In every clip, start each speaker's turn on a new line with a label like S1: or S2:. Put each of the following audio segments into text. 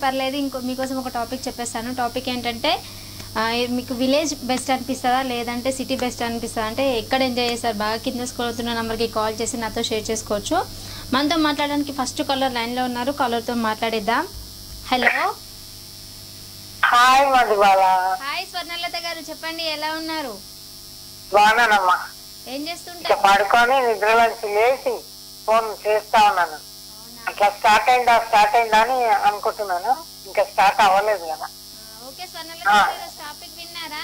S1: పర్లేదు ఇంకో మీకోసం ఒక టాపిక్ చెప్పేస్తాను టాపిక్ ఏంటంటే ఆ, మీకు విలేజ్ బెస్ట్ అనిపిస్తుందా లేదంటే సిటీ బెస్ట్ అనిపిస్తుందా అంటే ఎక్కడ ఎంజాయ్ చేస్తారు బాగా కింద స్కూల్ అవుతున్న నెంబర్కి కాల్ చేసి నాతో షేర్ చేసుకోవచ్చు మనతో మాట్లాడడానికి ఫస్ట్ కాలర్ లైన్లో ఉన్నారు కాలర్తో మాట్లాడేద్దాం hello
S2: hi Madhubala
S1: hi Swarnalatha garu చెప్పండి ఎలా ఉన్నారు
S2: బాగున్నానమ్మా
S1: ఏం
S2: ఇక
S1: చేస్తుంటారు
S2: పడుకొని నిద్రలోంచి లేచి ఫోన్ చేస్తా ఉన్నాను అట్లా స్టార్ట్ అయిందా స్టార్ట్ అయిందా అని అనుకుంటున్నాను ఇంకా స్టార్ట్ అవ్వలేదు కదా
S1: ఓకే స్వర్ణలత
S2: ఆ.
S1: గారు ఈరోజు టాపిక్ విన్నారా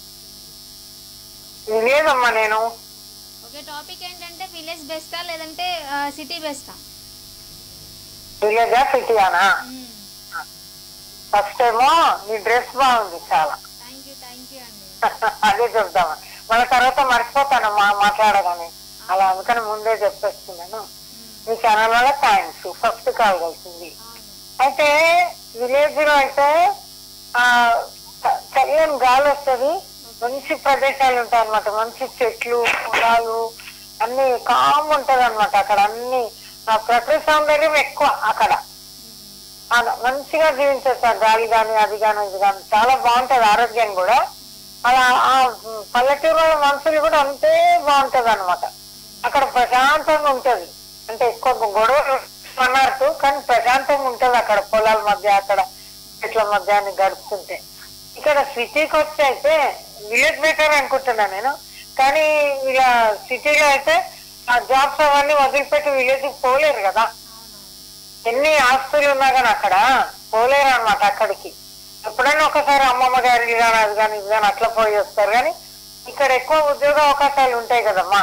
S2: లేదమ్మా నేను
S1: ఓకే టాపిక్ ఏంటంటే విలేజ్ బెస్టా లేదంటే సిటీ బెస్టా
S2: విలేజా సిటీయానా ఫస్ట్ ఏమో నీ డ్రెస్ బాగుంది చాలా
S1: థ్యాంక్ యూ థ్యాంక్ యూ అండి
S2: అదే చెప్దామా మన తర్వాత మర్చిపోతానమ్మా మాట్లాడగానే అలా అందుకని ముందే చెప్పేస్తున్నాను మీ ఛానల్ వల్ల థ్యాంక్స్ ఫస్ట్ కాల్ కలిసింది
S1: అవును
S2: అయితే విలేజ్ లో అయితే ఆ చ- చల్లని గాలి వస్తుంది మంచి ప్రదేశాలు ఉంటాయి అన్నమాట మంచి చెట్లు పొలాలు అన్ని కామ్ ఉంటది అనమాట అక్కడ అన్ని ఆ ప్రకృతి సౌందర్యం ఎక్కువ అక్కడ ఆ మంచిగా జీవించచ్చు ఆ గాలి గాని అది గాని ఇది గాని చాలా బాగుంటది ఆరోగ్యం కూడా అలా ఆ పల్లెటూరులో మనుషులు కూడా అంతే బాగుంటది అనమాట అక్కడ ప్రశాంతంగా ఉంటది అంటే ఎక్కువ గొడవలు అన్నారు కానీ ప్రశాంతంగా ఉంటది అక్కడ పొలాల మధ్య అక్కడ చెట్ల మధ్య అని గడుపుతుంటే ఇక్కడ సిటీకి వచ్చి అయితే విలేజ్ బెటర్ అనుకుంటున్నా నేను కానీ ఇలా సిటీలో అయితే ఆ జాబ్స్ అవన్నీ వదిలిపెట్టి విలేజ్ పోలేరు కదా ఎన్ని ఆస్తులు ఉన్నా కానీ అక్కడ పోలేరు అనమాట అక్కడికి ఎప్పుడైనా ఒకసారి అమ్మమ్మ గారి కానీ అది కానీ ఇది కానీ అట్లా పోయి వస్తారు కానీ ఇక్కడ ఎక్కువ ఉద్యోగ అవకాశాలు ఉంటాయి కదమ్మా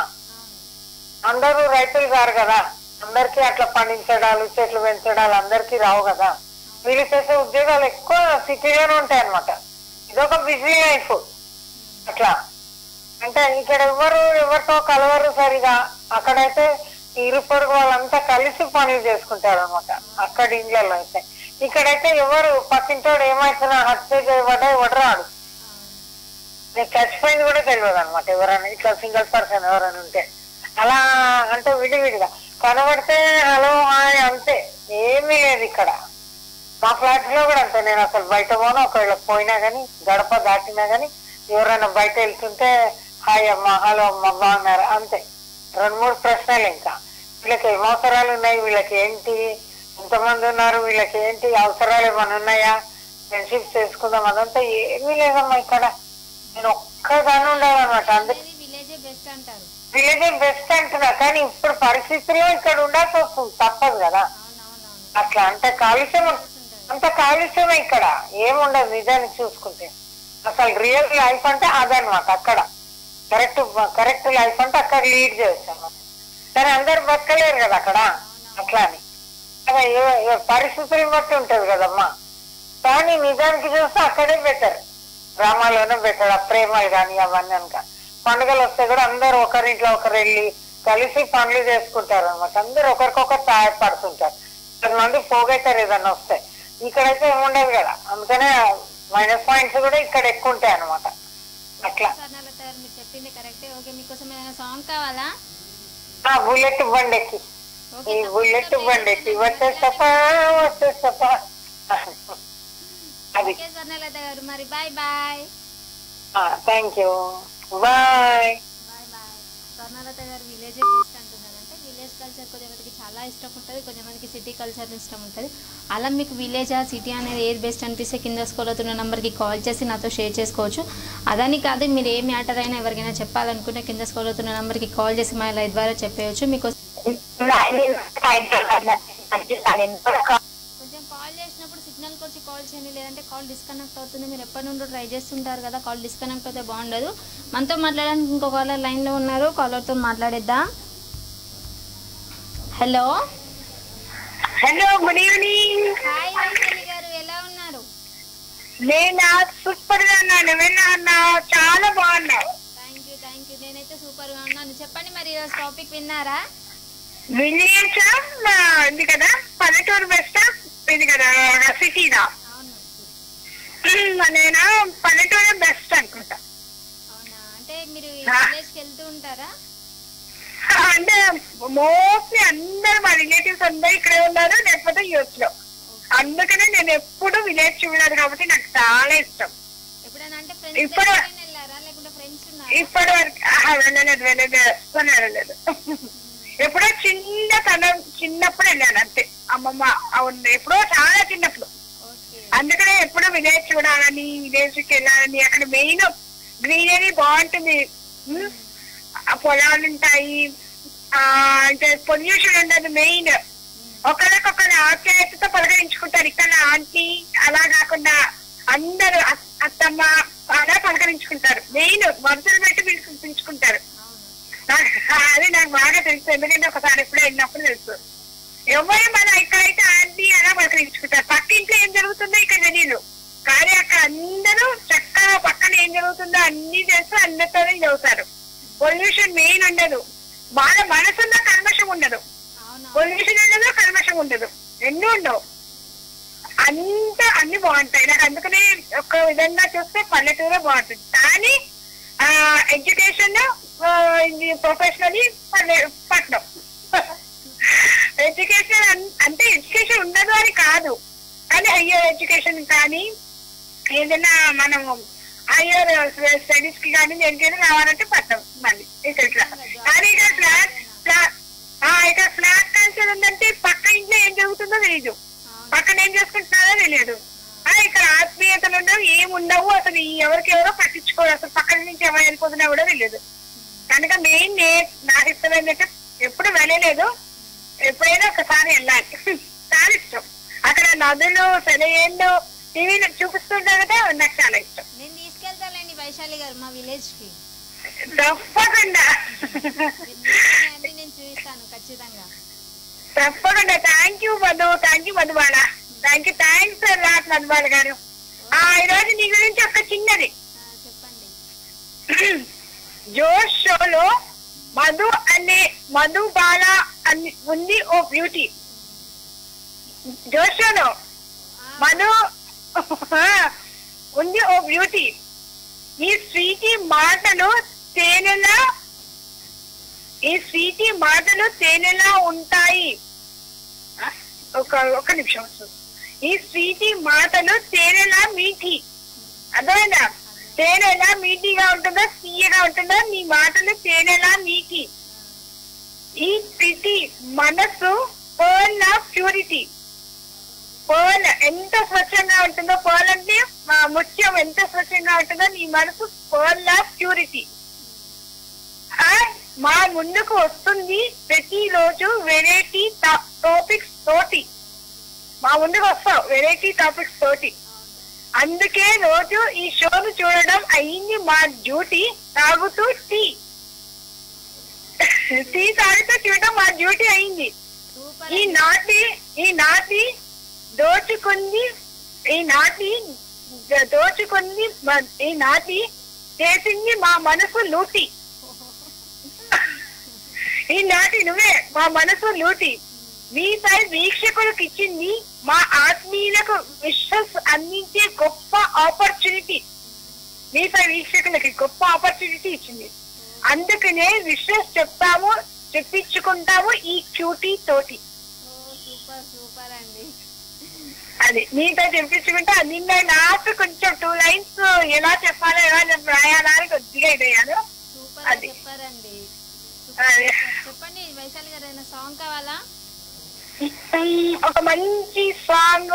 S2: అందరూ రైతులు గారు కదా అందరికీ అట్లా పండించడాలు చెట్లు పెంచడాలు అందరికీ రావు కదా వీళ్ళు చేసే ఉద్యోగాలు ఎక్కువ సిటీలోనే ఉంటాయి అనమాట ఇదొక బిజీ లైఫ్ అట్లా అంటే ఇక్కడ ఎవరు ఎవరితో కలవరు సరిగా అక్కడైతే ఇరు పొరుగు వాళ్ళంతా కలిసి పనులు చేసుకుంటారు అనమాట అక్కడ ఇండ్లలో అయితే ఇక్కడైతే ఎవరు పక్కింటోడు ఏమైతున్నా హత్య చేయబడ్డా ఎవడు రాడు నీకు చచ్చిపోయింది కూడా తెలియదు అనమాట ఎవరైనా ఇట్లా సింగిల్ పర్సన్ ఎవరైనా ఉంటే అలా అంటే విడివిడిగా కనబడితే హలో హాయ్ అంతే ఏమీ లేదు ఇక్కడ మా ఫ్లాట్స్ లో కూడా అంతే నేను అసలు బయట పోను ఒకవేళ పోయినా గానీ గడప దాటినా గానీ ఎవరైనా బయట వెళ్తుంటే హాయ్ అమ్మా హలో అమ్మా బాగున్నారా అంతే రెండు మూడు ప్రశ్నలు ఇంకా వీళ్ళకి ఏం అవసరాలు ఉన్నాయి వీళ్ళకి ఏంటి ఎంతమంది ఉన్నారు వీళ్ళకి ఏంటి అవసరాలు ఏమైనా ఉన్నాయా ఫ్రెండ్షిప్ చేసుకుందాం అదంతా ఏమీ లేదమ్మా ఇక్కడ నేను ఒక్కదాని ఉండాలన్నమాట అందుకే
S1: అనేది విలేజే బెస్ట్ అంటారు
S2: విలేజ్ బెస్ట్ అంటున్నా కానీ ఇప్పుడు పరిస్థితుల్లో ఇక్కడ ఉండాల్సి వస్తుంది తప్పదు కదా
S1: అవునవునవును
S2: అట్లా అంత కాలుష్యం ఉం- అంత కాలుష్యమే ఇక్కడ ఏముండదు నిజానికి చూసుకుంటే అసలు రియల్ లైఫ్ అంటే అదనమాట అక్కడ కరెక్ట్ కరెక్ట్ లైఫ్ అంటే అక్కడ లీడ్ చేస్తాం కానీ అందరు బతకలేరు కదా అక్కడ అట్లా అని అదే ఏ- ఏ పరిస్థితులను బట్టి ఉంటది కదమ్మా కానీ నిజానికి చూస్తే అక్కడే బెటర్ గ్రామాల్లోనే బెటర్ ఆ ప్రేమలు కానీ అవన్నీ అనక పండుగలు వస్తే కూడా అందరు ఒకరింట్లో ఒకరు వెళ్ళి కలిసి పనులు చేసుకుంటారు అనమాట అందరు ఒకరికొకరు సహాయపడుతుంటారు కొంతమంది పోగైతారు ఏదన్నా వస్తే ఇక్కడైతే ఏముండదు కదా అందుకనే మైనస్ పాయింట్స్ కూడా ఇక్కడ ఎక్కువ ఉంటాయి అనమాట అట్లా
S1: స్వర్ణలత గారు మీరు చెప్పింది కరెక్టే ఓకే మీకోసం ఏదైనా సాంగ్ కావాలా
S2: ఆ బుల్లెట్ బండెక్కి
S1: ఓకే
S2: ఈ బుల్లెట్ బండెక్కి వచ్చేస్తపా వచ్చేస్తపా అది
S1: ఓకే స్వర్ణలత గారు మరి bye bye
S2: thank you bye
S1: bye bye Swarnalatha garu విలేజే బెస్ట్ అంటున్నారు అంటే విలేజ్ కల్చర్ కొంతమందికి చాలా ఇష్టం ఉంటుంది కొంతమందికి సిటీ కల్చర్ ఇష్టం ఉంటుంది అలా మీకు విలేజ్ ఆ సిటీ అనేది ఏది బెస్ట్ అనిపిస్తే కింద స్కూల్ అవుతున్న నెంబర్కి కాల్ చేసి నాతో షేర్ చేసుకోవచ్చు అదని కాదు మీరు ఏ మ్యాటర్ అయినా ఎవరికైనా చెప్పాలనుకుంటే కింద స్కూల్ అవుతున్న నెంబర్కి కాల్ చేసి మా లైవ్ ద్వారా చెప్పేయచ్చు మీకు కొంచెం కాల్ చేసినప్పుడు సిగ్నల్కి వచ్చి కాల్ చేయండి లేదంటే కాల్ డిస్కనెక్ట్ అవుతుంది మీరు ఎప్పటి నుండో ట్రై చేస్తుంటారు కదా కాల్ డిస్కనెక్ట్ అయితే బాగుండదు మనతో మాట్లాడడానికి ఇంకో కాలర్ లైన్లో ఉన్నారు కాలర్తో మాట్లాడేద్దాం hello
S3: hello good evening
S1: hi Vaishali garu ఎలా ఉన్నారు
S3: నేను సూపర్ గా ఉన్నాను విన్నా చాలా బాగున్నావు
S1: థ్యాంక్ యూ థ్యాంక్ యూ నేనైతే సూపర్గా ఉన్నాను చెప్పండి మరి ఈరోజు టాపిక్ విన్నారా
S3: విలేజ్ ఇది కదా పల్లెటూరు బెస్ట్ ఇది కదా సిటీదా
S1: అవును
S3: నేను పల్లెటూరు బెస్ట్ అనుకుంటా
S1: అవునా అంటే మీరు
S3: ఆ.
S1: విలేజ్కి వెళ్తూ ఉంటారా
S3: అంటే మోస్ట్లీ అందరు మా రిలేటివ్స్ అందరు ఇక్కడే ఉన్నారు లేకపోతే యూఎస్ లో
S1: ఓకే
S3: అందుకనే నేను ఎప్పుడు విలేజ్ చూడలేదు కాబట్టి నాకు చాలా ఇష్టం
S1: ఎప్పుడైనా అంటే ఫ్రెండ్స్
S3: ఇప్పుడు-
S1: వెళ్ళారా లేకుంటే ఫ్రెండ్స్ ఉన్నారా
S3: ఇప్పటి వరకు ఆహా, వెళ్ళలేదు వెళ్ళలేదు అస్సలు వెళ్ళలేదు ఎప్పుడో చిన్నతనం చిన్నప్పుడు వెళ్ళాను అంతే అమ్మమ్మ అవును ఎప్పుడో చాలా చిన్నప్పుడు
S1: ఓకే
S3: అందుకనే ఎప్పుడు విలేజ్ చూడాలని విలేజ్ కి వెళ్ళాలని అక్కడ మెయిన్ గ్రీనరీ బాగుంటుంది ఉమ్, ఆ పొలాలు ఉంటాయి ఆ అంటే పొల్యూషన్ ఉండదు మెయిన్ ఒకరికొకరు ఆప్యాయతతో పలకరించుకుంటారు ఇక్కడ ఆంటీ అలా కాకుండా అందరూ అత్- అత్తమ్మ అలా పలకరించుకుంటారు మెయిన్ వరుసలు పెట్టి పిలుచు- పిలుచుకుంటారు
S1: అవును
S3: నాకు- అది నాకు బాగా తెలుసు ఎందుకంటే ఒకసారి ఎప్పుడో వెళ్ళినప్పుడు తెలుసు ఎవరు మన ఇక్కడైతే ఆంటీ అలా పలకరించుకుంటారు పక్క ఇంట్లో ఏం జరుగుతుందో ఇక్కడ తెలియదు కానీ అక్కడ అందరూ చక్కగా పక్కన ఏం జరుగుతుందో అన్ని తెలుసు అందరితోనే చదువుతారు పొల్యూషన్ మెయిన్ ఉండదు బాగా మనసున్న కల్మషం ఉండదు
S1: అవును
S3: పొల్యూషన్ ఉండదు కల్మషం ఉండదు రెండు ఉండవు అంత అన్ని బాగుంటాయి నాకు అందుకనే ఒక విధంగా చూస్తే పల్లెటూరే బాగుంటుంది కానీ ఎడ్యుకేషన్ ఇది ప్రొఫెషనల్లీ పట్నం ఎడ్యుకేషన్ అంటే ఎడ్యుకేషన్ ఉండదు అని కాదు కానీ హయ్యర్ ఎడ్యుకేషన్ కానీ ఏదైనా మనం హయ్యర్ స్టడీస్ కి కానీ దేనికైనా రావాలంటే పట్నం మళ్ళీ ఇక్కడికి రా. కానీ ఇక్కడ ఫ్లాట్ ఫ్లాట్ ఆ, ఇక్కడ ఫ్లాట్ కల్చర్ ఉందంటే పక్క ఇంట్లో ఏం జరుగుతుందో తెలియదు
S1: అవును
S3: పక్కన ఏం చేసుకుంటున్నారో తెలియదు ఆ, ఇక్కడ ఆత్మీయతలు ఉండవు ఏముండవు అసలు ఈ ఎవరికి ఎవరో పట్టించుకోరు అసలు పక్కన నుంచి ఎవరు వెళ్ళిపోతున్నా కూడా తెలియదు కనుక మెయిన్ నాకు ఇష్టం ఏంటంటే ఎప్పుడు వెళ్ళలేదు ఎప్పుడైనా ఒకసారి వెళ్ళాలి చాలా ఇష్టం అక్కడ నదులు సెలయేళ్ళు టీవీలో చూపిస్తుంటారు కదా నాకు చాలా ఇష్టం
S1: నేను తీసుకెళ్తానండి వైశాలి గారు మా విలేజ్ కి
S3: తప్పకుండా
S1: మీరు తీసుకెళ్ళండి, నేను చూపిస్తాను ఖచ్చితంగా
S3: తప్పకుండా thank you Madhu thank you Madhubala thank you thanks రాట్ మధుబాల గారు ఆ ఈ రోజు నీ గురించి ఒక చిన్నది
S1: ఆ, చెప్పండి
S3: జోష్ షోలో మధు అనే మధు బాల అని ఉంది ఓ బ్యూటీ జోష్ షోలో
S1: ఆ,
S3: మధు ఉంది ఓ బ్యూటీ ఈ స్వీటీ మాటలు తేనెలా ఈ స్వీటీ మాటలు తేనెలా ఉంటాయి ఆ, ఒక ఒక నిమిషం ఈ స్వీటీ మాటలు తేనెలా మీఠీ అర్థమైందా తేనెలా మీఠీగా ఉంటుందో తీయగా ఉంటుందో నీ మాటలు తేనెలా మీఠీ ఈ ప్రిటి మనసు పర్ల్ ఆఫ్ ప్యూరిటీ పర్ల్ ఎంత స్వచ్ఛంగా ఉంటుందో పర్ల్ అంటే మా ముత్యం ఎంత స్వచ్ఛంగా ఉంటుందో నీ మనసు పర్ల్ ఆఫ్ ప్యూరిటీ మా ముందుకు వస్తుంది ప్రతిరోజు వెరైటీ టాపిక్స్ తోటి మా ముందుకు వస్తావు వెరైటీ టాపిక్స్ తోటి అందుకే రోజు ఈ షోను చూడడం అయింది మా డ్యూటీ తాగుతూ టీ టీ తాగుతూ చూడడం మా డ్యూటీ అయింది
S1: సూపర్
S3: ఈ నాటి ఈ నాటి దోచుకుంది ఈ నాటి ద- దోచుకుంది మ- ఈ నాటి చేసింది మా మనసు లూటి ఈ నాటి నువ్వే మా మనసు లూటి మీపై వీక్షకులకు ఇచ్చింది మా ఆత్మీయులకు విశ్వస్ అందించే గొప్ప ఆపర్చునిటీ మీపై వీక్షకులకి గొప్ప ఆపర్చునిటీ ఇచ్చింది అందుకనే విశ్వస్ చెప్తాము చెప్పించుకుంటాము ఈ క్యూటీ తోటి
S1: ఓ సూపర్ సూపర్ అండి
S3: అది నీతో చెప్పించుకుంటే నిన్న లాస్ట్ కొంచెం టూ లైన్స్ ఎలా చెప్పాలో ఎలా చెప్ప- రాయాలా అని కొద్దిగా ఇదయ్యాను
S1: సూపర్
S3: అది.
S1: చెప్పారండి
S3: అది.
S1: చెప్పండి వైశాలి గారు ఏదైనా సాంగ్ కావాలా
S3: ఉమ్, ఒక మంచి సాంగ్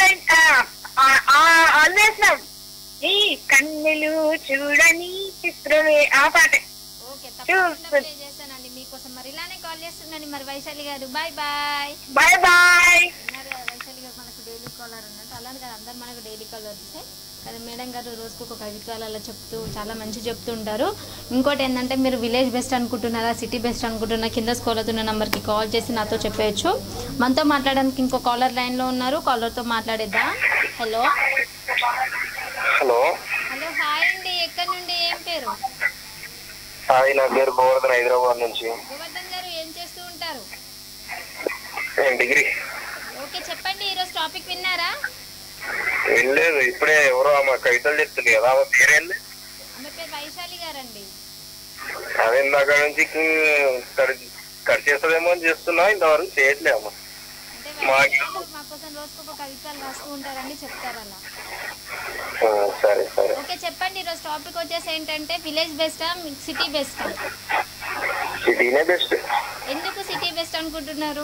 S3: ఆల్వేస్ ఈ కన్నులు చూడని చిత్రమే ఆ పాటే
S1: ఓకే తప్పకుండా
S3: చూస్తాను.
S1: ప్లే చేస్తానండి మీకోసం మరి ఇలానే కాల్ చేస్తున్నాను మరి వైశాలి గారు బాయ్ బాయ్
S3: బాయ్ బాయ్
S1: విన్నారు కదా వైశాలి గారు మనకు డైలీ కాలర్ అన్నట్టు అలానే కదా అందరు మనకు డైలీ కాలర్ వస్తే కదా మేడం గారు రోజుకు ఒక కవిత్వాలు అలా చెప్తూ చాలా మంచి చెప్తూ ఉంటారు ఇంకోటి ఏంటంటే మీరు విలేజ్ బెస్ట్ అనుకుంటున్నారా సిటీ బెస్ట్ అనుకుంటున్నారా కింద స్కోల్ అవుతున్న నెంబర్కి కాల్ చేసి నాతో చెప్పేయచ్చు మనతో మాట్లాడడానికి ఇంకో కాలర్ లైన్లో ఉన్నారు కాలర్తో మాట్లాడేద్దాం హలో
S4: హలో
S1: హలో హాయ్ అండి ఎక్కడి నుండి ఏం పేరు
S4: హాయ్ నా పేరు గోవర్ధన్ హైదరాబాద్ నుంచి
S1: గోవర్ధన్ గారు ఏం చేస్తూ ఉంటారు
S4: నేను డిగ్రీ
S1: ఓకే చెప్పండి ఈరోజు టాపిక్ విన్నారా
S4: వెళ్ళలేదు ఇప్పుడే ఎవరో ఆమె కవితలు చెప్తుంది కదా ఆమె పేరేంది
S1: ఆమె పేరు వైశాలి గారండి
S4: అదే ఇందాక నుంచి కట్ కట్ చేస్తుందేమో అని చేస్తున్నా ఇంతవరకు చేయట్లే అమ్మ
S1: అంటే
S4: మా
S1: మా కోసం రోజుకొక కవితలు రాస్తూ ఉంటారండి చెప్తారు అలా
S4: ఆ, సరే సరే
S1: ఓకే చెప్పండి ఈరోజు టాపిక్ వచ్చేసి ఏంటంటే విలేజ్ బెస్టా సిటీ బెస్టా
S4: సిటీనే బెస్ట్
S1: ఎందుకు సిటీ బెస్ట్ అనుకుంటున్నారు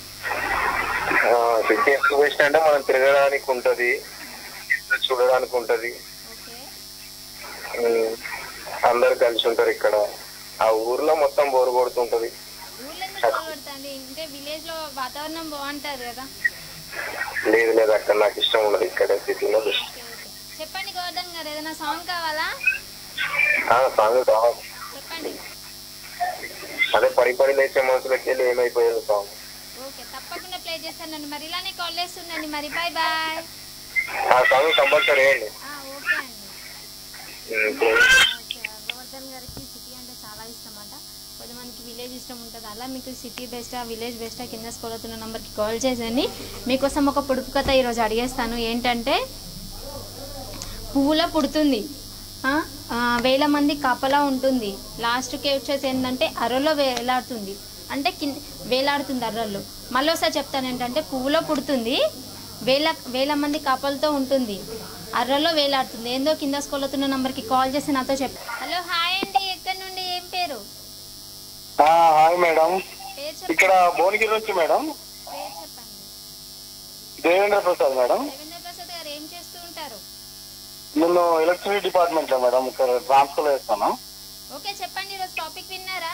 S4: సిటీ ఎక్కువ బెస్ట్ అంటే మనం తిరగడానికి ఉంటది చూడడానికి ఉంటది
S1: ఓకే
S4: ఉమ్, అందరు కలిసి ఉంటారు ఇక్కడ ఆ ఊర్లో మొత్తం బోరు కొడుతుంటది
S1: ఊళ్ళో ఎందుకు కొడతాండి అంటే విలేజ్ లో వాతావరణం బాగుంటుంది కదా
S4: లేదు లేదు అక్కడ నాకు ఇష్టం ఉండదు ఇక్కడ సిటీలో బెస్ట్
S1: ఓకే ఓకే చెప్పండి గోవర్ధన్ గారు ఏదైనా సాంగ్ కావాలా
S4: సాంగ్ కావాలి
S1: చెప్పండి
S4: అదే పడి పడి లేచే మనసులకి వెళ్ళి ఏమైపోయారు సాంగ్
S1: ఓకే తప్పకుండా ప్లే చేస్తానండి మరి ఇలానే కాల్ చేస్తుండండి మరి బాయ్ బాయ్
S4: ఆ సాంగ్ కంపల్సరీ వేయండి
S1: ఓకే అండి
S4: ఉమ్, play.
S1: ఓకే, గోవర్ధన్ గారికి సిటీ అంటే చాలా ఇష్టం అంట కొంతమందికి విలేజ్ ఇష్టం ఉంటుంది అలా మీకు సిటీ బెస్టా విలేజ్ బెస్టా కింద స్కూల్ అవుతున్న నెంబర్కి కాల్ చేసేయండి మీకోసం ఒక పొడుపు కథ ఈరోజు అడిగేస్తాను ఏంటంటే పువ్వులో పుడుతుంది ఆ, ఆ, వేల మంది కాపలా ఉంటుంది లాస్ట్కి వచ్చేసి ఏంటంటే అరలో వేలాడుతుంది అంటే కింద వేలాడుతుంది అర్రల్లో మళ్ళీ ఒకసారి చెప్తాను ఏంటంటే పువ్వులో పుడుతుంది వేల వేల మంది కాపలతో ఉంటుంది అర్రలో వేలాడుతుంది ఏందో కింద స్కూల్ అవుతున్న నంబర్కి కాల్ చేసి నాతో చెప్పు హలో హాయ్ అండి ఎక్కడి నుండి ఏం పేరు
S5: ఆ, హాయ్ మేడం
S1: పేరు
S5: ఇక్కడ
S1: చెప్పండి
S5: భువనగిరి నుంచి మేడం
S1: పేరు చెప్పండి
S5: దేవేంద్ర ప్రసాద్ మేడం
S1: రవీంద్ర ప్రసాద్ గారు ఏం చేస్తూ ఉంటారు
S5: నేను ఎలక్ట్రిసిటీ డిపార్ట్మెంట్ లో మేడం ఇక్కడ ట్రాన్స్ఫర్ చేస్తాను
S1: ఓకే చెప్పండి ఈరోజు టాపిక్ విన్నారా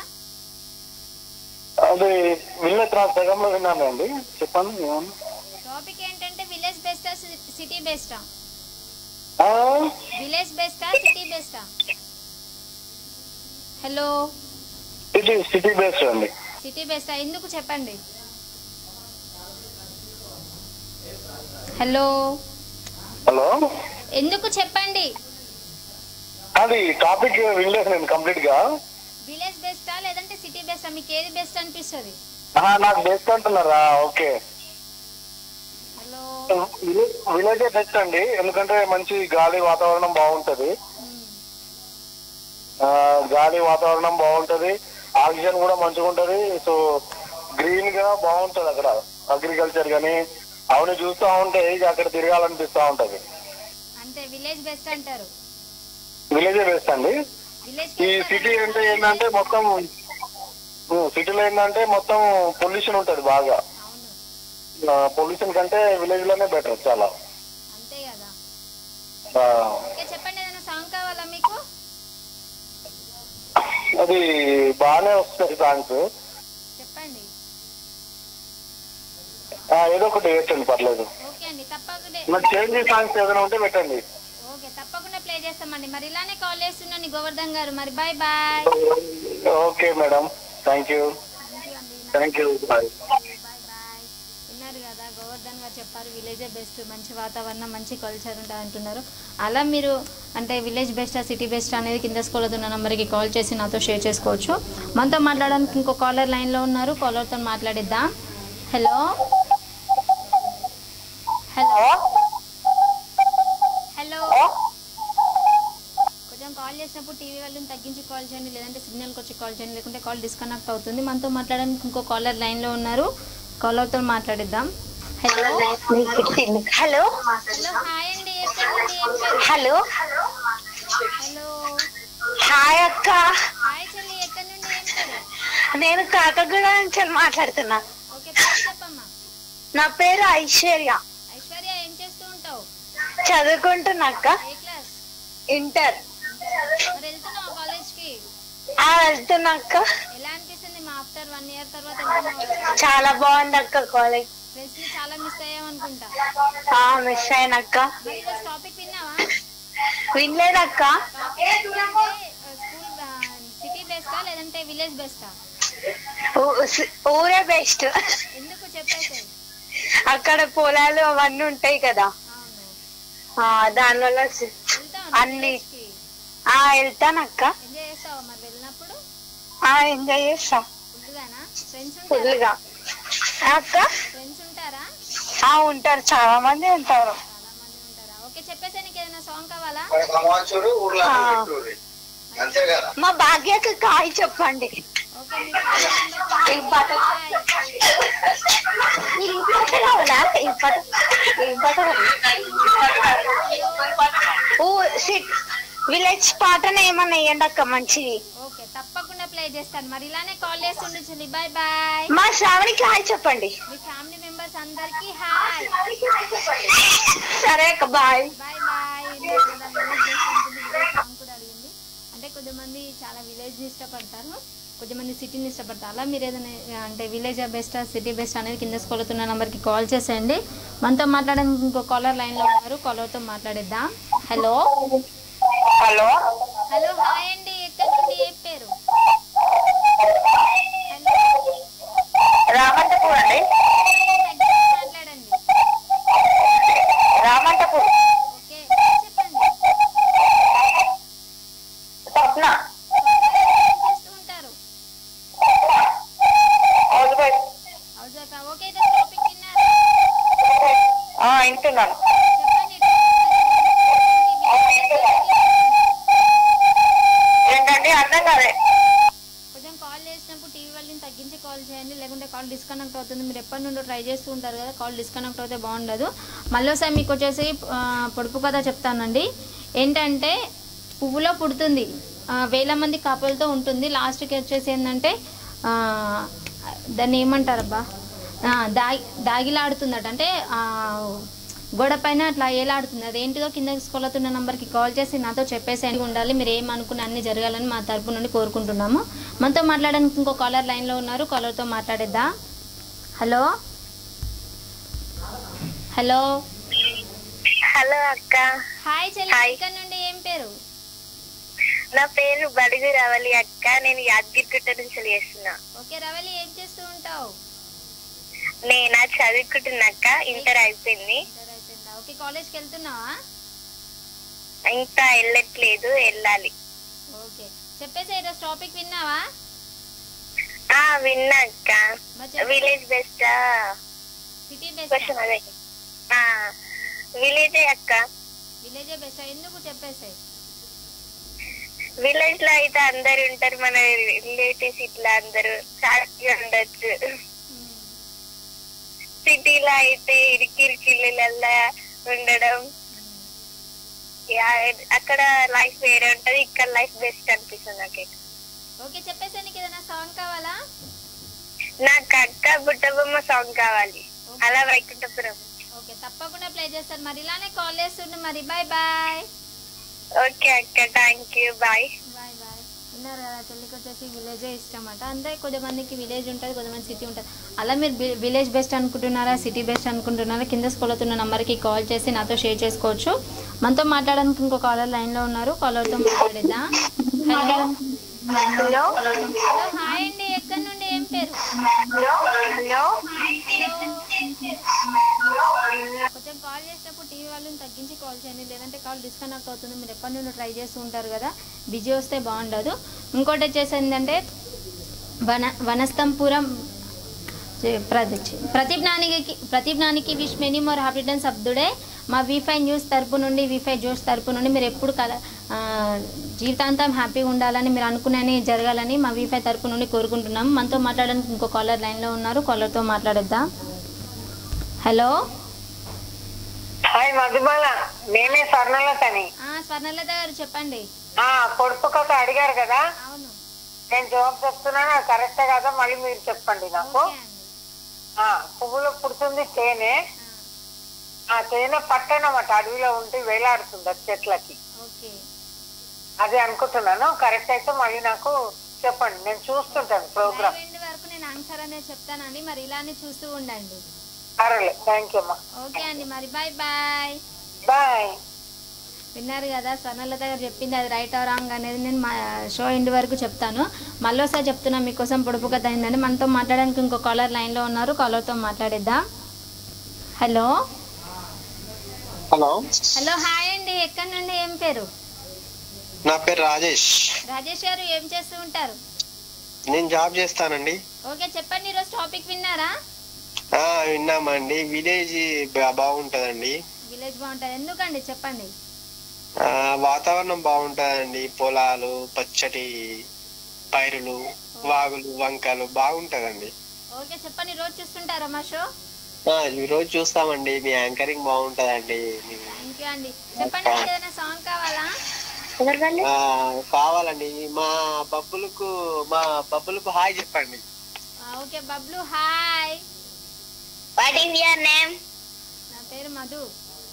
S5: అది విన్న తర్వాత సగంలో విన్నాను అండి చెప్పండి ఏమన్నా
S1: టాపిక్ ఏంటంటే విలేజ్ బెస్టా సిటీ బెస్టా
S5: ఆ,
S1: విలేజ్ బెస్టా సిటీ బెస్టా హలో
S5: సిటీ సిటీ బేస్డ్ అండి
S1: సిటీ బెస్టా ఎందుకు చెప్పండి హలో
S5: హలో
S1: ఎందుకు చెప్పండి
S5: అది టాపిక్ వినలేదు నేను కంప్లీట్ గా
S1: విలేజ్ బెస్టా లేదంటే సిటీ బెస్టా మీకు ఏది బెస్ట్ అనిపిస్తుంది
S5: ఆ, నాకు బెస్ట్ అంటున్నారా ఓకే
S1: హలో
S5: విలేజే బెస్ట్ అండి ఎందుకంటే మంచి గాలి వాతావరణం బాగుంటది
S1: మ్మ్.
S5: ఆ, గాలి వాతావరణం బాగుంటది ఆక్సిజన్ కూడా మంచిగా ఉంటది సో గ్రీన్ గా బాగుంటది అక్కడ అగ్రికల్చర్ గానీ అవన్నీ చూస్తూ ఉంటే ఇక అక్కడ తిరగాలనిపిస్తా ఉంటది
S1: అంతే విలేజ్ బెస్ట్ అంటారు
S5: విలేజే బెస్ట్ అండి
S1: విలేజ్
S5: ఈ సిటీ అంటే ఏంటంటే మొత్తం సిటీలో ఏంటంటే మొత్తం పొల్యూషన్ ఉంటది బాగా
S1: అవును
S5: పొల్యూషన్ కంటే విలేజ్ లోనే బెటర్ చాలా
S1: అంతే కదా
S5: ఆ,
S1: ఓకే చెప్పండి ఏదైనా సాంగ్ కావాలా మీకు
S5: అది బాగానే వస్తాయి సాంగ్స్
S1: చెప్పండి
S5: ఏదో ఒకటి పెట్టండి పర్లేదు
S1: ఓకే అండి తప్పకుండా
S5: మరి చేంజ్ సాంగ్స్ ఏదైనా ఉంటే పెట్టండి
S1: ఓకే తప్పకుండా ప్లే చేస్తామండి మరి ఇలానే కాల్ చేస్తున్నాను గోవర్ధన్ గారు మరి bye bye
S5: okay madam thank you thank you bye
S1: bye bye విన్నారు కదా గోవర్ధన్ గారు చెప్పారు విలేజే బెస్ట్ మంచి వాతావరణం మంచి కల్చర్ ఉంటుంది అంటున్నారు అలా మీరు అంటే విలేజ్ బెస్ట్ సిటీ బెస్ట్ అనేది కింద స్కూల్ ఉన్న నెంబర్కి కాల్ చేసి నాతో షేర్ చేసుకోవచ్చు మనతో మాట్లాడడానికి ఇంకో కాలర్ లైన్లో ఉన్నారు కాలర్తో మాట్లాడిద్దాం హలో హలో హలో కొంచెం కాల్ చేసినప్పుడు టీవీ వాళ్ళని తగ్గించి కాల్ చేయండి లేదంటే సిగ్నల్కి వచ్చి కాల్ చేయండి లేకుంటే కాల్ డిస్కనెక్ట్ అవుతుంది మనతో మాట్లాడడానికి ఇంకో కాలర్ లైన్లో ఉన్నారు కాలర్తో మాట్లాడిద్దాం హలో
S6: హలో
S1: హలో హాయ్ అండి ఎక్కడి నుండి ఏం పేరు
S6: హలో
S1: హలో
S6: హాయ్ అక్క
S1: హాయ్ చెల్లి ఎక్కడి నుండి ఏం పేరు
S6: నేను కాకగూడ నుంచి మాట్లాడుతున్నా
S1: ఓకే పేరు చెప్పమ్మా
S6: నా పేరు ఐశ్వర్య
S1: ఐశ్వర్య ఏం చేస్తూ ఉంటావు
S6: చదువుకుంటున్నా అక్క
S1: ఏ క్లాస్
S6: ఇంటర్
S1: మరి వెళ్తున్నావు కాలేజ్కి
S6: ఆ వెళ్తున్నా అక్క
S1: ఎలా అనిపిస్తుంది మా ఆఫ్టర్ వన్ ఇయర్ తర్వాత వెళ్తున్నావు
S6: చాలా బాగుంది అక్క కాలేజ్
S1: ఫ్రెండ్స్ ని చాలా మిస్ అయ్యామనుకుంటా
S6: ఆ మిస్ అయిన అక్క
S1: మరి ఈరోజు టాపిక్ విన్నావా
S6: వినలేదక్క
S1: టాపిక్ ఏంటంటే స్కూల్ సిటీ బెస్టా లేదంటే విలేజ్ బెస్టా
S6: ఊ- స్- ఊరే బెస్ట్
S1: ఎందుకు చెప్పేసి
S6: అక్కడ పొలాలు అవన్నీ ఉంటాయి కదా
S1: అవును
S6: ఆ దానివల్ల స్-
S1: వెళ్తావు
S6: అన్ని.
S1: కి
S6: ఆ వెళ్తానక్క
S1: ఎంజాయ్ చేస్తావా మరి వెళ్ళినప్పుడు
S6: ఆ ఎంజాయ్ చేస్తా
S1: ఫుల్గానా ఫ్రెండ్స్
S6: ఫుల్
S1: ఉంటారా
S6: గా అక్క
S1: ఫ్రెండ్స్ ఉంటారా
S6: ఆ ఉంటారు చాలా మంది ఉంటారు
S1: చాలా మంది ఉంటారా ఓకే చెప్పేసి నీకు ఏదైనా సాంగ్ కావాలా
S6: ఆ. మా భాగ్యకి కాయ్ చెప్పండి
S1: ఓకే మీ phone number ఏం పాట
S6: ఈ పాట కావాలా ఈ పాట ఈ పాట ఓ సిట్ విలేజ్ పాటనే ఏమన్నా వేయండి అక్క మంచిది
S1: ఓకే తప్పకుండా ప్లే చేస్తాను మరి ఇలానే కాల్ చేస్తుండే చెల్లి బాయ్ బాయ్
S6: మా శ్రావణికి హాయ్ చెప్పండి
S1: మీ ఫ్యామిలీ మెంబర్స్ అందరికి హాయ్
S6: సరే అక్క bye
S1: bye bye village best ఉంటుంది విలేజ్ సాంగ్ కూడా అడిగింది అంటే కొంతమంది చాలా విలేజ్ ని ఇష్టపడతారు కొంతమంది సిటీని ఇష్టపడతారు అలా మీరు ఏదైనా అంటే విలేజ్ బెస్ట్ సిటీ బెస్ట్ అనేది కింద స్కూల్తున్న నెంబర్కి కాల్ చేసేయండి మనతో మాట్లాడడానికి ఇంకో కాలర్ లైన్లో ఉన్నారు కాలర్తో మాట్లాడేద్దాం హలో
S2: హలో
S1: హలో హాయ్ అండి ఎక్కడి నుండి ఏం పేరు హలో
S2: రామంతపూర్ అండి
S1: తగ్గించి మాట్లాడండి
S2: రామంతపూర్
S1: ఓకే చెప్పండి
S2: స్వప్న
S1: ఏం చేస్తూ ఉంటారు
S2: housewife
S1: housewife okay ఇది టాపిక్ విన్నారా
S2: వింటున్నాను
S1: చెప్పండి
S2: ఏంటండి అర్థం కాదే
S1: కొంచెం కాల్ చేసినప్పుడు టీవీ వాళ్ళని తగ్గించి కాల్ చేయండి లేకుంటే కాల్ డిస్కనెక్ట్ అవుతుంది మీరు ఎప్పటి నుండో ట్రై చేస్తూ ఉంటారు కదా కాల్ డిస్కనెక్ట్ అవుతే బాగుండదు మళ్ళీ ఒకసారి మీకు వచ్చేసి ఆ, పొడుపు కథ చెప్తానండి ఏంటంటే పువ్వులో పుడుతుంది ఆ, వేల మంది కపులతో ఉంటుంది లాస్ట్కి వచ్చేసి ఏంటంటే ఆ, దాన్ని ఏమంటారబ్బా ఆ, దాగి దాగిలాడుతుందట అంటే ఆ, గోడ పైన అట్లా ఏలాడుతుంది అదేంటిదో కింద స్కూల్తున్న నంబర్కి కాల్ చేసి నాతో చెప్పేసి ఉండాలి మీరు ఏమనుకున్న అన్ని జరగాలని మా తరపు నుండి కోరుకుంటున్నాము మనతో మాట్లాడడానికి ఇంకో కాలర్ లైన్లో ఉన్నారు కాలర్తో మాట్లాడేద్దా హలో హలో
S6: హలో అక్క
S1: హాయ్ చెల్లి
S6: హాయ్.
S1: ఇక్కడ నుండి ఏం పేరు
S6: నా పేరు బడుగు రావాలి అక్క నేను యాదగిరిగుట్ట నుంచి చేస్తున్నా
S1: ఓకే రవలి ఏం చేస్తూ ఉంటావు
S6: నేనా చదువుకుంటున్నాక ఇంటర్ అయిపోయింది
S1: ఇంటర్ అయిపోయిందా ఓకే కాలేజ్కి వెళ్తున్నావా
S6: ఇంకా వెళ్ళట్లేదు వెళ్ళాలి
S1: ఓకే చెప్పేసి ఈరోజు టాపిక్ విన్నావా
S6: ఆ విన్నా అక్క
S1: మరి చెప్పు.
S6: Village best
S1: city
S6: question
S1: best
S6: అదే ఆ విలేజే అక్క
S1: విలేజే బెస్ట్ ఎందుకు చెప్పేసి
S6: విలేజ్ లో అయితే అందరు ఉంటారు మన రిలేటివ్స్ ఇట్లా అందరూ హ్యాపీగా ఉండొచ్చు సిటీలో అయితే ఇరికిరికిళ్ళల్లో ఉండడం యా, అక్కడ లైఫ్ వేరే ఉంటది ఇక్కడ లైఫ్ బెస్ట్ అనిపిస్తుంది నాకైతే
S1: ఓకే చెప్పేసి నీకు ఏదైనా సాంగ్ కావాలా
S6: నాకు అక్క బుట్టబొమ్మ సాంగ్ కావాలి అలా వైకుంఠపురం
S1: ఓకే తప్పకుండా ప్లే చేస్తాను మరి ఇలానే కాల్ చేస్తుండే మరి బాయ్ బాయ్
S6: ఓకే అక్క thank you bye
S1: bye bye విన్నారు కదా చెల్లికి వచ్చేసి విలేజే ఇష్టం అట అంటే కొంతమందికి విలేజ్ ఉంటుంది కొంతమంది సిటీ ఉంటుంది అలా మీరు వి- విలేజ్ బెస్ట్ అనుకుంటున్నారా సిటీ బెస్ట్ అనుకుంటున్నారా కింద స్కూల్ అవుతున్న నెంబర్కి కాల్ చేసి నాతో షేర్ చేసుకోవచ్చు మనతో మాట్లాడడానికి ఇంకో కాలర్ లైన్లో ఉన్నారు కాలర్తో మాట్లాడేద్దాం హలో
S6: హలో
S1: హలో హాయ్ అండి ఎక్కడి నుండి ఏం పేరు
S6: హలో
S1: కొంచెం కాల్ చేసినప్పుడు టీవీ వాళ్ళని తగ్గించి కాల్ చేయండి లేదంటే కాల్ డిస్కనెక్ట్ అవుతుంది మీరు ఎప్పటి నుండి ట్రై చేస్తూ ఉంటారు కదా బిజీ వస్తే బాగుండదు ఇంకోటి వచ్చేసి ఏంటంటే వన వనస్తంపురం ప్రదీప్ ప్రదీప్ నానికి ప్రదీప్ నానికి wish many more happy returns of today మా వీఫై న్యూస్ తరపు నుండి వీఫై జోష్ తరపు నుండి మీరు ఎప్పుడు కల ఆ, జీవితాంతం హ్యాపీగా ఉండాలని మీరు అనుకునే జరగాలని మా వీఫై తరపు నుండి కోరుకుంటున్నాం మనతో మాట్లాడడానికి ఇంకో కాలర్ లైన్లో ఉన్నారు కాలర్తో మాట్లాడేద్దాం హలో
S2: హాయ్ మధుబాల నేనే స్వర్ణలతని
S1: ఆ, స్వర్ణలత గారు చెప్పండి
S2: ఆ పొడుపు కథ అడిగారు కదా
S1: అవును
S2: నేను జవాబు చెప్తున్నాను అది కరెక్టే కదా మళ్ళీ మీరు చెప్పండి నాకు
S1: ఓకే అండి
S2: ఆ పువ్వులో పుడుతుంది తేనె
S1: ఆ,
S2: ఆ తేనె పట్టనమాట అడవిలో ఉంటే వేలాడుతుంది అది చెట్లకి
S1: ఓకే
S2: అది అనుకుంటున్నాను కరెక్ట్ అయితే మళ్ళీ నాకు చెప్పండి నేను చూస్తుంటాను ప్రోగ్రామ్
S1: లైవ్ ఎండ్ వరకు నేను ఆన్సర్ అనేది చెప్తానండి మరి ఇలానే చూస్తూ ఉండండి
S2: సరేలే థ్యాంక్ యూ అమ్మా
S1: ఓకే అండి మరి బాయ్ బాయ్
S2: బాయ్
S1: విన్నారు కదా స్వర్ణలత గారు చెప్పింది అది రైట్ ఆర్ రాంగ్ అనేది నేను మా షో ఎండ్ వరకు చెప్తాను మళ్ళీ ఒకసారి చెప్తున్నా మీకోసం పొడుపు కథ అయిందండి మనతో మాట్లాడడానికి ఇంకో కాలర్ లైన్లో ఉన్నారు కాలర్తో మాట్లాడేద్దాం హలో
S7: హలో
S1: హలో హాయ్ అండి ఎక్కడి నుండి ఏం పేరు
S7: నా పేరు రాజేష్
S1: రాజేష్ గారు ఏం చేస్తూ ఉంటారు
S7: నేను జాబ్ చేస్తానండి
S1: ఓకే చెప్పండి ఈరోజు టాపిక్ విన్నారా
S7: ఆ విన్నామండి విలేజ్ బా- బాగుంటదండి
S1: విలేజ్ బాగుంటుంది ఎందుకండి చెప్పండి
S7: ఆ వాతావరణం బాగుంటదండి పొలాలు పచ్చటి పైరులు వాగులు వంకలు బాగుంటదండి
S1: ఓకే చెప్పండి రోజు చూస్తుంటారా మా షో
S7: ఆ, ఈ రోజు చూస్తామండి మీ యాంకరింగ్ బాగుంటదండి మీ-
S1: థ్యాంక్ యూ అండి చెప్పండి మీకు ఏదైనా సాంగ్ కావాలా
S7: ఆ, కావాలండి మా బబ్బులకు మా బబ్బులకు హాయ్ చెప్పండి
S1: ఆ, okay Bablu hi
S6: what is your name
S1: నా పేరు మధు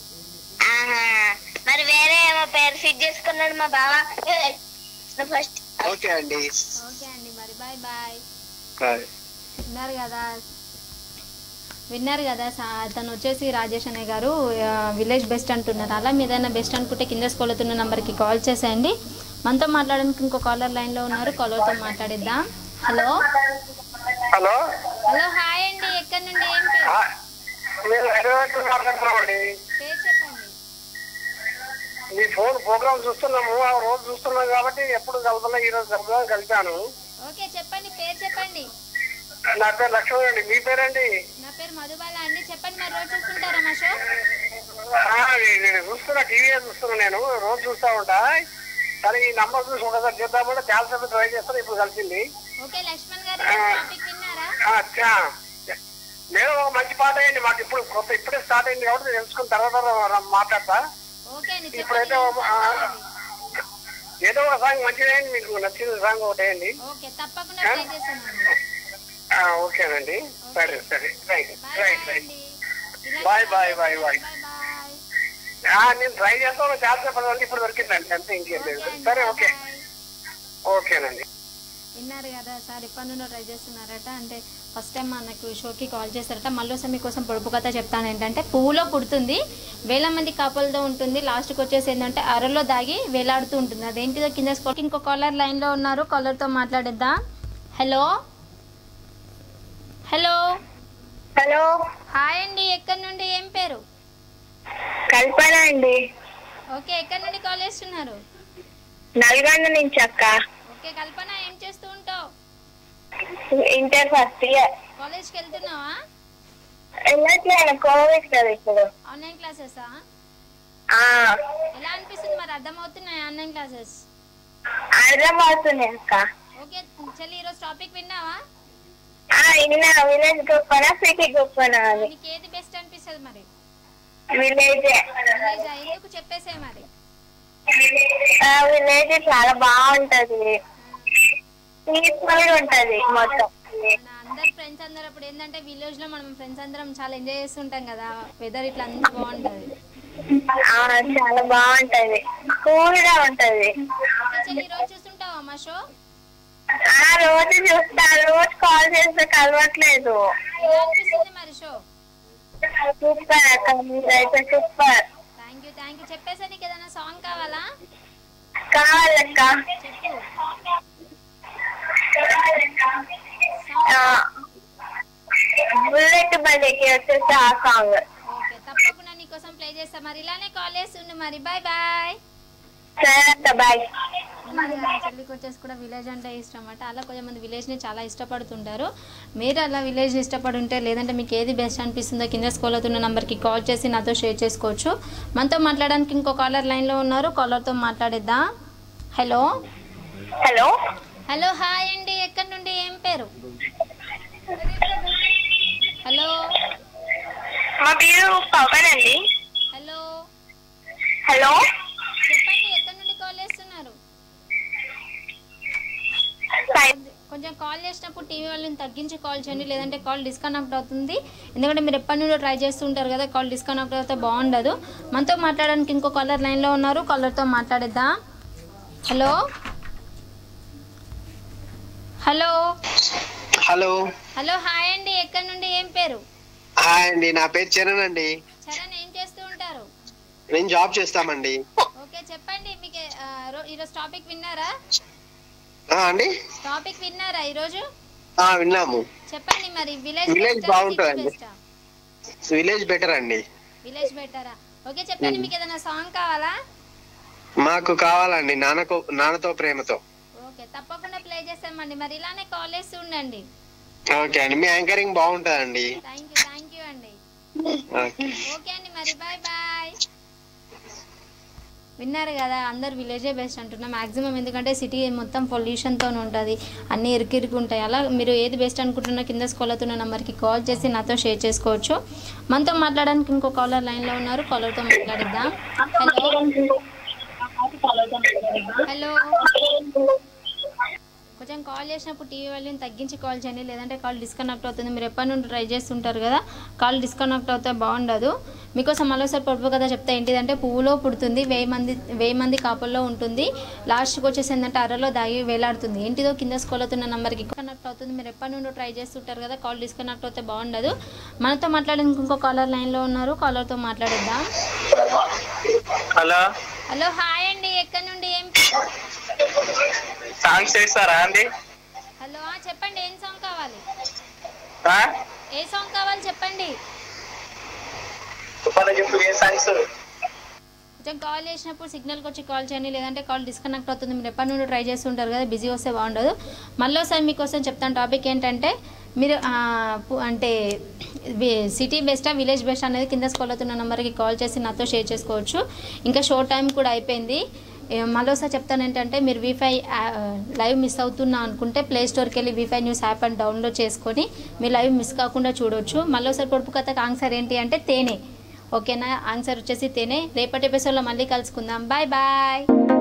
S6: మరి వేరే ఏమో పేరు ఫిట్ చేసుకున్నాడు మా బావ ఫస్ట్
S7: ఓకే అండి
S1: ఓకే అండి మరి బాయ్ బాయ్
S7: బాయ్.
S1: విన్నారు కదా విన్నారు కదా సా- తను వచ్చేసి రాజేష్ అనే గారు ఆ, విలేజ్ బెస్ట్ అంటున్నారు అలా మీ ఏదైనా బెస్ట్ అనుకుంటే కింద స్కూల్ అవుతున్న నంబర్కి కాల్ చేసేయండి మనతో మాట్లాడడానికి ఇంకో కాలర్ లైన్లో ఉన్నారు కాలర్తో మాట్లాడిద్దాం హలో
S5: హలో
S1: హలో హాయ్ అండి ఎక్కడి నుండి ఏం పేరు
S5: మీరు హైదరాబాద్ నుంచి మాట్లాడుతున్నామండి
S1: పేరు చెప్పండి
S5: మీ ఫోన్ ప్రోగ్రామ్ చూస్తున్నాము ఆ రోజు చూస్తున్నాం కాబట్టి ఎప్పుడు కలుపుతున్నా ఈ రోజు కలుపుదాం కలిపాను
S1: ఓకే చెప్పండి పేరు చెప్పండి
S5: నా పేరు లక్ష్మణ్ అండి మీ పేరండి
S1: నా పేరు మధుబాల అండి చెప్పండి మరి రోజు చూస్తుంటారా మా షో
S5: ఆ, నేను చూస్తున్నా టీవీ చూస్తున్నా నేను రోజు చూస్తా ఉంటా కానీ ఈ నంబర్ చూసి ఒకసారి చేద్దామంటే చాలా సేపు ట్రై చేస్తాను ఇప్పుడు కలిసింది
S1: ఓకే లక్ష్మణ్ గారు టాపిక్ విన్నారా
S5: ఆ, చా. నేను ఒక మంచి పాట అయ్యింది మాకు ఇప్పుడు కొత్త ఇప్పుడే స్టార్ట్ అయింది కాబట్టి తెలుసుకున్న తర్వాత మాట్లాడతా
S1: ఓకే అండి
S5: ఇప్పుడైతే
S1: చెప్పండి
S5: ఒక- ఆ, ఏదో ఒక సాంగ్ మంచిగా అయింది మీకు నచ్చిన సాంగ్ ఒకటి వేయండి
S1: ఓకే తప్పకుండా ట్రై చేస్తానండి
S5: ఆ, ఓకేనండి సరే సరే right
S1: bye
S5: right
S1: bye
S5: right
S1: అండి
S5: bye bye bye bye
S1: bye bye
S5: ఆ, నేను ట్రై చేస్తాను చాలా చెప్పండి ఇప్పుడు దొరికిందండి అంతే ఇంకేం లేదు సరే ఓకే ఓకేనండి
S1: విన్నారు కదా సార్ ఇప్పటి నుండి ట్రై చేస్తున్నారట అంటే ఫస్ట్ టైం మనకు షోకి కాల్ చేస్తారట మళ్ళీ ఒకసారి మీకోసం పొడుపు కథ చెప్తాను ఏంటంటే పువ్వులో పుడుతుంది వేల మంది కాపులతో ఉంటుంది లాస్ట్కి వచ్చేసి ఏంటంటే అరలో దాగి వేలాడుతూ ఉంటుంది అదేంటిదో కింద స్కూల్కి ఇంకో కాలర్ లైన్లో ఉన్నారు కాలర్తో మాట్లాడిద్దాం హలో హలో
S6: హలో
S1: హాయ్ అండి ఎక్కడి నుండి ఏం పేరు
S6: కల్పన అండి
S1: ఓకే ఎక్కడి నుండి కాల్ చేస్తున్నారు
S6: నల్గొండ నుంచి అక్క
S1: ఓకే కల్పన ఏం చేస్తూ ఉంటావు
S6: ఇంటర్ ఫస్ట్ ఇయర్
S1: కాలేజ్కి వెళ్తున్నావా
S6: వెళ్ళట్లేదు కోవిడ్ కదా ఇప్పుడు
S1: ఆన్లైన్ క్లాసెసా
S6: ఆ,
S1: ఎలా అనిపిస్తుంది మరి అర్థమవుతున్నాయి ఆన్లైన్ క్లాసెస్
S6: అర్థమవుతుంది అక్క
S1: ఓకే చెల్లి ఈరోజు టాపిక్ విన్నావా
S6: ఆ, ఇన్నా విలేజ్ గొప్పనా సిటీ గొప్పనా అని
S1: నీకు ఏది బెస్ట్ అనిపిస్తుంది మరి
S6: విలేజ్
S1: విలేజ్ ఎందుకు చెప్పేసే మరి
S6: విలేజ్ చాలా బాగుంటది పీస్ఫుల్ ఉంటది మొత్తం
S1: మన అందరు ఫ్రెండ్స్ అందరు అప్పుడు ఏంటంటే విలేజ్ లో మనం ఫ్రెండ్స్ అందరం చాలా ఎంజాయ్ చేస్తుంటాం కదా వెదర్ ఇట్లా అంతా బాగుంటది
S6: ఆ, చాలా బాగుంటది కూల్ గా ఉంటది
S1: ఓకే చెల్లి ఈరోజు చూస్తుంటావా మా షో
S6: ఆ రోజు చూస్తా రోజు కాల్ చేస్తే కలవట్లేదు
S1: ఎలా అనిపిస్తుంది మరి షో
S6: సూపర్ అక్క మీరైతే super
S1: thank you thank you చెప్పేసా నీకు ఏదైనా సాంగ్ కావాలా
S6: కావాలక్క
S1: చెప్పు
S6: బుల్లెట్ బండికి వచ్చేసి ఆ సాంగ్
S1: ఓకే తప్పకుండా నీకోసం ప్లే చేస్తా మరి ఇలానే కాల్ చేస్తుండు మరి బాయ్ బాయ్
S6: సరే అక్క బాయ్
S1: ఉన్నారు కదా, చెల్లికి వచ్చేసి కూడా విలేజ్ అంటే ఇష్టం అన్నమాట అలా కొంతమంది విలేజ్ని చాలా ఇష్టపడుతుంటారు మీరు అలా విలేజ్ ఇష్టపడి ఉంటే లేదంటే మీకు ఏది బెస్ట్ అనిపిస్తుందో కింద స్కూల్ అవుతున్న నెంబర్కి కాల్ చేసి నాతో షేర్ చేసుకోవచ్చు మనతో మాట్లాడడానికి ఇంకో కాలర్ లైన్లో ఉన్నారు కాలర్తో మాట్లాడిద్దాం హలో
S6: హలో
S1: హలో హాయ్ అండి ఎక్కడి నుండి ఏం పేరు హలో
S6: మా పేరు పవన్ అండి
S1: హలో
S6: హలో
S1: చెప్పండి ఎక్కడి నుండి కాల్ చేస్తున్నారు కొంచెం కాల్ చేసినప్పుడు టీవీ వాళ్ళని తగ్గించి కాల్ చేయండి లేదంటే కాల్ డిస్కనెక్ట్ అవుతుంది ఎందుకంటే మీరు ఎప్పటి నుండో ట్రై చేస్తుంటారు కదా కాల్ డిస్కనెక్ట్ అవుతే బాగుండదు మనతో మాట్లాడడానికి ఇంకో కాలర్ లైన్లో ఉన్నారు కాలర్తో మాట్లాడిద్దాం hello hello
S7: hello
S1: hello hi అండి ఎక్కడి నుండి ఏం పేరు
S7: హాయ్ అండి నా పేరు చరణ్ అండి
S1: చరణ్ ఏం చేస్తూ ఉంటారు
S7: నేను జాబ్ చేస్తామండి
S1: ఓకే చెప్పండి మీకు ఆ, రో- ఈరోజు టాపిక్ విన్నారా
S7: ఆ, అండి
S1: టాపిక్ విన్నారా ఈరోజు
S7: ఆ, విన్నాము
S1: చెప్పండి మరి విలేజ్
S7: Village
S1: బెస్టా,
S7: బాగుంటుందండి.
S1: సిటీ బెస్టా?
S7: విలేజ్ బెటర్ అండి
S1: విలేజ్ బెటరా ఓకే చెప్పండి మీకు ఏదైనా సాంగ్ కావాలా
S7: మాకు కావాలండి నాన్నకు నాన్నతో ప్రేమతో
S1: ఓకే తప్పకుండా ప్లే చేస్తామండి మరి ఇలానే కాల్ చేస్తూ ఉండండి
S7: ఓకే అండి మీ యాంకరింగ్ బాగుంటుందండి
S1: థ్యాంక్ యూ థ్యాంక్ యూ అండి
S7: ఓకే
S1: ఓకే అండి మరి బాయ్ బాయ్ విన్నారు కదా అందరు విలేజే బెస్ట్ అంటున్నా మాక్సిమం ఎందుకంటే సిటీ మొత్తం పొల్యూషన్తో ఉంటుంది అన్నీ ఇరుకిరికి ఉంటాయి అలా మీరు ఏది బెస్ట్ అనుకుంటున్నా కింద స్కూల్ అవుతున్న నెంబర్కి కాల్ చేసి నాతో షేర్ చేసుకోవచ్చు మనతో మాట్లాడడానికి ఇంకో కాలర్ లైన్లో ఉన్నారు కాలర్తో మాట్లాడిద్దాం హలో హలో కొంచెం కాల్ చేసినప్పుడు టీవీ వాల్యూని తగ్గించి కాల్ చేయండి లేదంటే కాల్ డిస్కనెక్ట్ అవుతుంది మీరు ఎప్పటి నుండి ట్రై చేస్తుంటారు కదా కాల్ డిస్కనెక్ట్ అవుతే బాగుండదు మీకోసం మరోసారి పొడుపు కదా చెప్తే ఏంటిదంటే పువ్వులో పుడుతుంది వెయ్యి మంది వెయ్యి మంది కాపుల్లో ఉంటుంది లాస్ట్కి వచ్చేసి ఏంటంటే అరలో దాగి వేలాడుతుంది ఏంటిదో కింద స్కూల్ అవుతున్న నెంబర్కి కనెక్ట్ అవుతుంది మీరు ఎప్పటి నుండి ట్రై చేస్తుంటారు కదా కాల్ డిస్కనెక్ట్ అవుతే బాగుండదు మనతో మాట్లాడడానికి ఇంకో కాలర్ లైన్లో ఉన్నారు కాలర్తో మాట్లాడిద్దాం
S8: హలో
S1: హలో హాయ్ అండి ఎక్కడి నుండి ఏం
S8: సాంగ్స్ చేస్తారా అండి
S1: హలో ఆ, చెప్పండి ఏం సాంగ్ కావాలి
S8: ఆ?
S1: ఏ సాంగ్ కావాలి చెప్పండి
S8: చెప్పండి చెప్పు ఏ సాంగ్స్
S1: కొంచెం కాల్ చేసినప్పుడు సిగ్నల్కి వచ్చి కాల్ చేయండి లేదంటే కాల్ డిస్కనెక్ట్ అవుతుంది మీరు ఎప్పటి నుండి ట్రై చేస్తుంటారు కదా బిజీ వస్తే బాగుండదు మళ్ళీ ఒకసారి మీకోసం చెప్తాను టాపిక్ ఏంటంటే మీరు ఆ, పు- అంటే సిటీ బెస్టా విలేజ్ బెస్ట్ అనేది కింద స్కూల్ అవుతున్న నెంబర్కి కాల్ చేసి నాతో షేర్ చేసుకోవచ్చు ఇంకా షో టైం కూడా అయిపోయింది ఏ, మళ్ళీ ఒకసారి చెప్తాను ఏంటంటే మీరు వీఫై లైవ్ మిస్ అవుతున్నా అనుకుంటే ప్లే స్టోర్కి వెళ్ళి వీఫై న్యూస్ యాప్ అని డౌన్లోడ్ చేసుకొని మీ లైవ్ మిస్ కాకుండా చూడొచ్చు మళ్ళీ ఒకసారి పొడుపు కథకు ఆన్సర్ ఏంటి అంటే తేనె ఓకేనా ఆన్సర్ వచ్చేసి తేనే రేపటి ఎపిసోడ్లో మళ్ళీ కలుసుకుందాం బాయ్ బాయ్